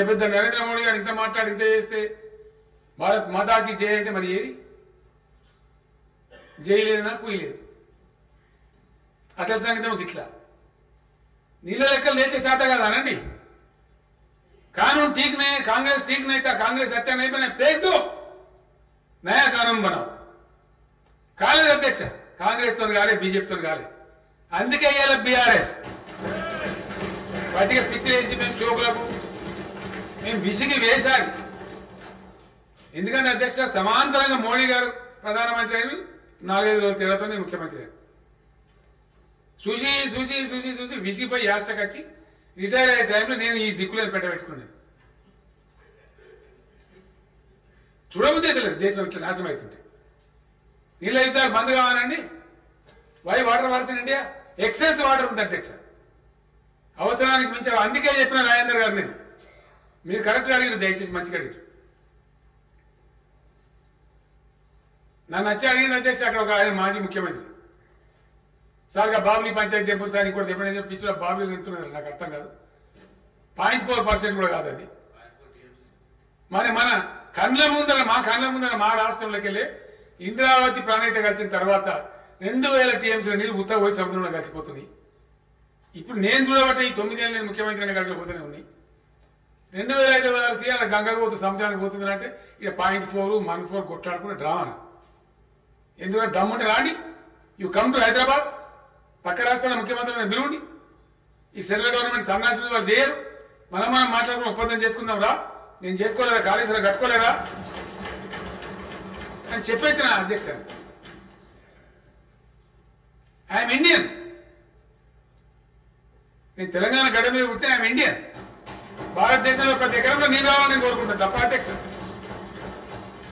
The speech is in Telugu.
పెద్ద నరేంద్ర మోడీ గారు ఇంత మాట్లాడి ఇంత చేస్తే భారత్ మాతాకి చేయంటే మరి ఏది చేయలేదనా కుయలేదు అసలు సంగీతం ఇట్లా నీళ్ళ లెక్కలు లేచే శాత కదా అనండి कानून ठीक नहीं है कांग्रेस ठीक नहीं था कांग्रेस अच्छा नहीं बना फेंक दो नया कानून बनाओ కాలేదు అధ్యక్ష కాంగ్రెస్ తో కాలే బీజేపీతో కాలే అందుకే ఇవాళ బీఆర్ఎస్ వాటికి పిచ్చి వేసి మేము షోకులకు మేము విసిగి వేశాలి ఎందుకంటే అధ్యక్ష సమాంతరంగా మోడీ గారు ప్రధానమంత్రి అయిన నాలుగైదు రోజుల తేడాతో నేను ముఖ్యమంత్రి అయ్యాను చూసి చూసి చూసి చూసి విసిగిపోయి యాస్టకొచ్చి రిటైర్ అయ్యే టైంలో నేను ఈ దిక్కులను పెట్టబెట్టుకున్నాను చూడబుద్ధి తెలియదు దేశం ఇట్లా నాశనం అవుతుంటే నీళ్ళ యుద్ధాలు బంద్ కావాలండి why water wars in India excess water ఉంది అధ్యక్ష అవసరానికి మించి అందుకే చెప్పిన రాజేందర్ గారు నేను మీరు కరెక్ట్గా అడిగారు దయచేసి మంచిగా అడిగారు నన్ను వచ్చి అడిగిన అధ్యక్ష అక్కడ ఒక ఆయన మాజీ ముఖ్యమంత్రి సార్గా బాబ్లీ పంచాయతీ తెంపు సార్ ఇంకోటి ఎప్పుడైనా పిచ్చిలో బాబ్లీ ఎంతున్నది నాకు అర్థం కాదు పాయింట్ ఫోర్ పర్సెంట్ కూడా కాదు అది మరి మన కళ్ళ ముందర మా కళ్ళ ముందర మా రాష్ట్రంలోకి వెళ్ళి ఇంద్రావతి ప్రణాళిక కలిసిన తర్వాత రెండు వేల టీఎంసీల నీళ్ళు ఉత్తర పోయి సముద్రంలో కలిసిపోతున్నాయి ఇప్పుడు నేను చూడబట్టి ఈ తొమ్మిదేళ్ళు నేను ముఖ్యమంత్రి అనే పోతూనే ఉన్నాయి రెండు వేల ఐదు వందల సీఆర్ గంగకు పోతే సముద్రానికి పోతుంది అంటే ఇక పాయింట్ ఫోర్ వన్ ఫోర్ కొట్లాడుకునే డ్రామా ఎందుకంటే దమ్ముంటే రాండి యు కమ్ టు హైదరాబాద్ పక్క రాష్ట్రాల ముఖ్యమంత్రి బిరువుని ఈ సెంట్రల్ గవర్నమెంట్ సన్నాసులు వాళ్ళు చేయరు మనం మనం మాట్లాడుకుని ఒప్పందం చేసుకుందాం రా నేను చేసుకోలేదా కాళేశ్వరం కట్టుకోలేదా అని చెప్పేసిన అధ్యక్ష ఐఎమ్ ఇండియన్ నేను తెలంగాణ గడ్డ మీద పుట్టిన ఐఎమ్ ఇండియన్ భారతదేశంలో ప్రతి ఎకరంలో నీళ్ళు రావాలని కోరుకుంటాను తప్ప అధ్యక్ష